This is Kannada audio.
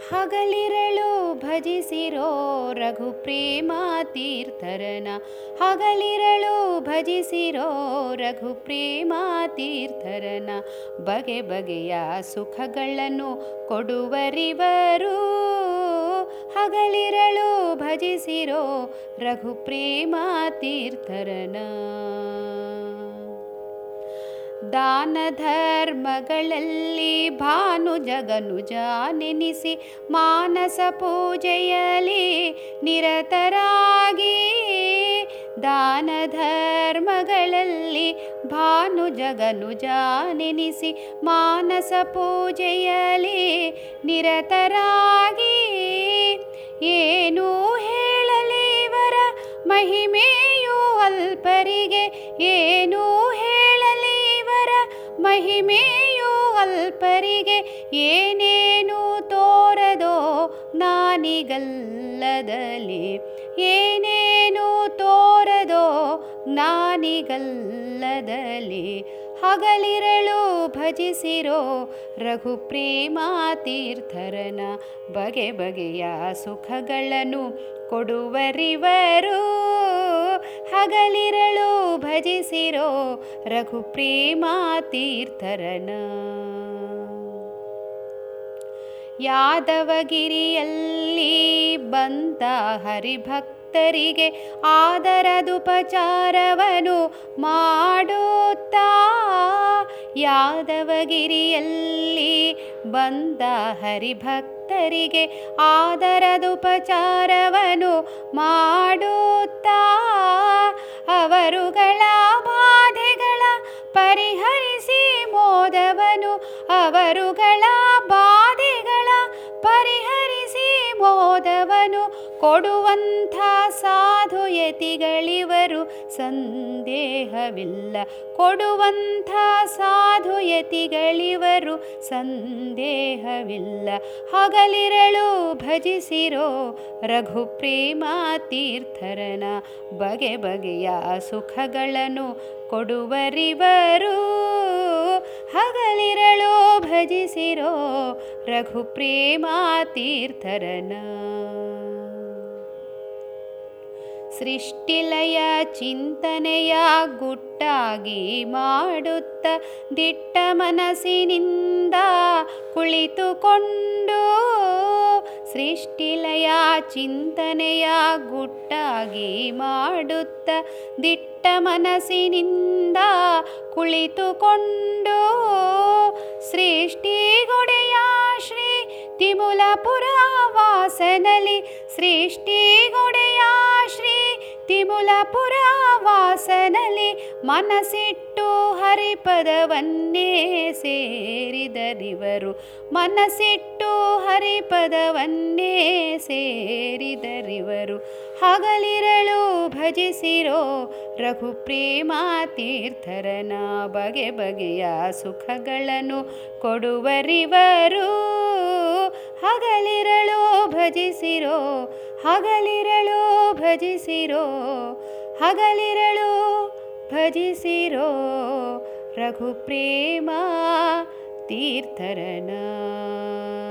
ಹಗಲಿರಳು ಭಜಿಸಿರೋ ರಘು ಪ್ರೇಮ ತೀರ್ಥರನ ಹಗಲಿರಳು ಭಜಿಸಿರೋ ರಘು ಪ್ರೇಮ ತೀರ್ಥರನ ಬಗೆ ಬಗೆಯ ಸುಖಗಳನ್ನು ಕೊಡುವರಿವರು ಹಗಲಿರಳು ಭಜಿಸಿರೋ ರಘು ಪ್ರೇಮ ತೀರ್ಥರನ ದಾನ ಧರ್ಮಗಳಲ್ಲಿ ಭಾನು ಜಗನುಜ ನೆನೆಸಿ ಮಾನಸ ಪೂಜೆಯಲಿ ನಿರತರಾಗಿ ದಾನ ಧರ್ಮಗಳಲ್ಲಿ ಭಾನು ಜಗನುಜ ನೆನೆಸಿ ಮಾನಸ ಪೂಜೆಯಲಿ ನಿರತರಾಗಿ ಏನು ಹೇಳಲಿವರ ಮಹಿಮೆಯು ಅಲ್ಪರಿಗೆ ಏನು ಹೇಳಲಿವರ ಮಹಿಮೆಯು ಅಲ್ಪರಿಗೆ ಏನೇನು ತೋರದೋ ನಾನಿಗಲ್ಲದಲ್ಲಿ ಏನೇನು ತೋರದೋ ನಾನಿಗಲ್ಲದಲ್ಲಿ ಹಗಲಿರಳು ಭಜಿಸಿರೋ ರಘು ಪ್ರೇಮ ತೀರ್ಥರನ ಬಗೆ ಬಗೆಯ ಸುಖಗಳನ್ನು ಕೊಡುವರಿವರು ಹಗಲಿರಳು ಭಜಿಸಿರೋ ರಘು ಪ್ರೇಮ ತೀರ್ಥರನ ಯಾದವಗಿರಿಯಲ್ಲಿ ಬಂದ ಹರಿಭಕ್ತರಿಗೆ ಆದರದುಪಚಾರವನು ಮಾಡುತ್ತಾ ಯಾದವಗಿರಿಯಲ್ಲಿ ಬಂದ ಹರಿಭಕ್ತರಿಗೆ ಆದರದುಪಚಾರವನು ಮಾಡುತ್ತಾ ಅವರುಗಳ ಬಾಧೆಗಳ ಪರಿಹರಿಸಿ ಮೋದವನು ಅವರುಗಳ ಬಾಧೆಗಳ ಪರಿಹರಿಸಿ ಮೋದವನು ಕೊಡುವಂಥ ಸಾಧು ಯತಿಗಳಿವರು ಸಂದೇಹವಿಲ್ಲ ಕೊಡುವಂಥ ಸಾಧು ಯತಿಗಳಿವರು ಸಂದೇಹವಿಲ್ಲ ಹಗಲಿರಳು ಭಜಿಸಿರೋ ರಘು ಪ್ರೇಮ ತೀರ್ಥರನ ಬಗೆ ಬಗೆಯ ಸುಖಗಳನ್ನು ಕೊಡುವರಿವರು ಹಗಲಿರಳು ಭಜಿಸಿರೋ ರಘು ಪ್ರೇಮ ತೀರ್ಥರನ ಸೃಷ್ಟಿಲಯ ಚಿಂತನೆಯ ಗುಟ್ಟಾಗಿ ಮಾಡುತ್ತ ದಿಟ್ಟ ಮನಸ್ಸಿನಿಂದ ಕುಳಿತುಕೊಂಡು ಸೃಷ್ಟಿಲಯ ಚಿಂತನೆಯ ಗುಟ್ಟಾಗಿ ಮಾಡುತ್ತ ದಿಟ್ಟ ಮನಸ್ಸಿನಿಂದ ಕುಳಿತುಕೊಂಡು ಸೃಷ್ಟಿಗೊಡೆಯ ಶ್ರೀ ತಿಮುಲಪುರ ವಾಸನಲಿ ಸೃಷ್ಟಿಗೊಡೆಯ ಶ್ರೀ ತಿಮುಲಪುರ ವಾಸನಲಿ ಮನಸ್ಸಿಟ್ಟು ಹರಿಪದವನ್ನೇ ಸೇರಿದರಿವರು ಮನಸ್ಸಿಟ್ಟು ಹರಿಪದವನ್ನೇ ಸೇರಿದರಿವರು ಹಗಲಿರಳು ಭಜಿಸಿರೋ ರಘು ಪ್ರೇಮ ತೀರ್ಥರನ ಬಗೆ ಬಗೆಯ ಸುಖಗಳನ್ನು ಕೊಡುವರಿವರು ಹಗಲಿರಳು ಭಜಿಸಿರೋ ಹಗಲಿರಳು ಭಜಿಸಿರೋ ಹಗಲಿರಳು ಭಜಿಸಿರೋ ರಘು ಪ್ರೇಮ ತೀರ್ಥರನ